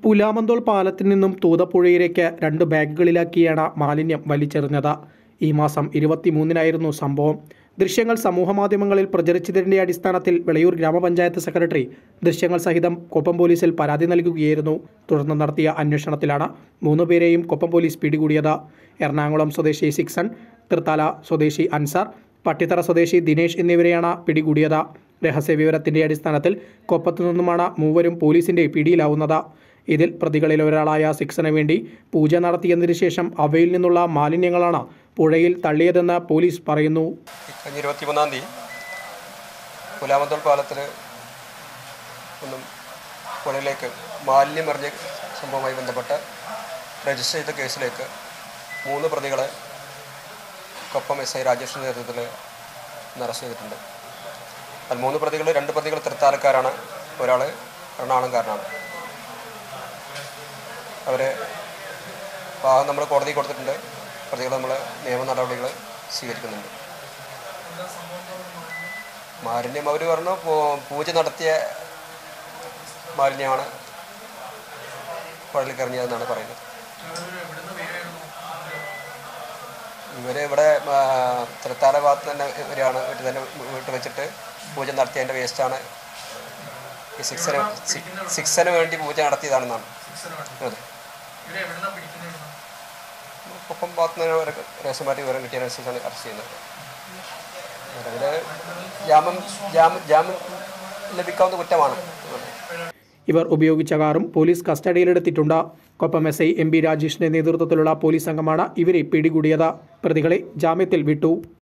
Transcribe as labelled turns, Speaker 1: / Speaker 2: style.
Speaker 1: പുലാമന്തോൾ പാലത്തിൽ നിന്നും തൂതപ്പുഴയിലേക്ക് രണ്ട് ബാഗുകളിലാക്കിയാണ് മാലിന്യം വലിച്ചെറിഞ്ഞത് ഈ മാസം ഇരുപത്തിമൂന്നിനായിരുന്നു സംഭവം ദൃശ്യങ്ങൾ സമൂഹമാധ്യമങ്ങളിൽ പ്രചരിച്ചതിൻ്റെ അടിസ്ഥാനത്തിൽ വിളയൂർ ഗ്രാമപഞ്ചായത്ത് സെക്രട്ടറി ദൃശ്യങ്ങൾ സഹിതം കൊപ്പം പോലീസിൽ പരാതി നൽകുകയായിരുന്നു തുടർന്ന് നടത്തിയ അന്വേഷണത്തിലാണ് മൂന്നുപേരെയും കൊപ്പം പോലീസ് പിടികൂടിയത് എറണാകുളം സ്വദേശി സിക്സൺ തൃത്താല സ്വദേശി അൻസാർ പട്ടിത്തറ സ്വദേശി ദിനേശ് എന്നിവരെയാണ് പിടികൂടിയത് രഹസ്യവിവരത്തിന്റെ അടിസ്ഥാനത്തിൽ കൊപ്പത്തു നിന്നുമാണ് മൂവരും പോലീസിന്റെ പിടിയിലാവുന്നത് ഇതിൽ പ്രതികളിൽ ഒരാളായ സിക്സന് വേണ്ടി പൂജ നടത്തിയതിനു ശേഷം അവയിൽ നിന്നുള്ള മാലിന്യങ്ങളാണ് പുഴയിൽ തള്ളിയതെന്ന് പോലീസ് പറയുന്നു
Speaker 2: കഴിഞ്ഞ ഇരുപത്തിമൂന്നാം തീയതി പുലാമന്തോൾ പാലത്തിൽ ഒന്നും പുഴയിലേക്ക് മാലിന്യം എറിഞ്ഞ സംഭവവുമായി ബന്ധപ്പെട്ട് രജിസ്റ്റർ ചെയ്ത കേസിലേക്ക് മൂന്ന് പ്രതികളെ കൊപ്പം എസ് ഐ രാജേഷിൻ്റെ നേതൃത്വത്തിൽ ഇന്ന് അറസ്റ്റ് ചെയ്തിട്ടുണ്ട് അതിൽ മൂന്ന് പ്രതികൾ രണ്ട് പ്രതികൾ തൃത്താലക്കാരാണ് ഒരാൾ എറണാകുളംകാരനാണ് അവരെ ഭാഗം നമ്മൾ കോടതി കൊടുത്തിട്ടുണ്ട് പ്രതികൾ നമ്മൾ നിയമ നടപടികൾ സ്വീകരിക്കുന്നുണ്ട് മാലിന്യം അവർ പറഞ്ഞു പൂ- പൂജ നടത്തിയ മാലിന്യമാണ് കുഴലിൽ കറങ്ങിയതെന്നാണ് പറയുന്നത് ഇവർ ഇവിടെ ആ, തൃത്താല ഭാഗത്ത് തന്നെ ഇവരാണ് വീട്ടിൽ തന്നെ വീട്ടിൽ വെച്ചിട്ട് പൂജ നടത്തിയതിൻ്റെ വേസ്റ്റാണ് ഈ സിക്സന് സിക്സന് വേണ്ടി പൂജ നടത്തിയതാണെന്നാണ് അതെ ഒപ്പം ഭാഗത്ത് നിന്ന് ഒരു രഹസ്യമായിട്ട് വിവരം കിട്ടിയതിനനുസരിച്ചാണ് അറസ്റ്റ് ചെയ്യുന്നത് നിലവിൽ ജാമ്യം ജാമ്യം ജാമ്യം ലഭിക്കാവുന്ന കുറ്റമാണ്
Speaker 1: ഇവർ ഉപയോഗിച്ച കാറും പോലീസ് കസ്റ്റഡിയിലെടുത്തിട്ടുണ്ട് Koppam S I M B രാജേഷിന്റെ നേതൃത്വത്തിലുള്ള പോലീസ് സംഘമാണ് ഇവരെ പിടികൂടിയത് പ്രതികളെ ജാമ്യത്തിൽ വിട്ടു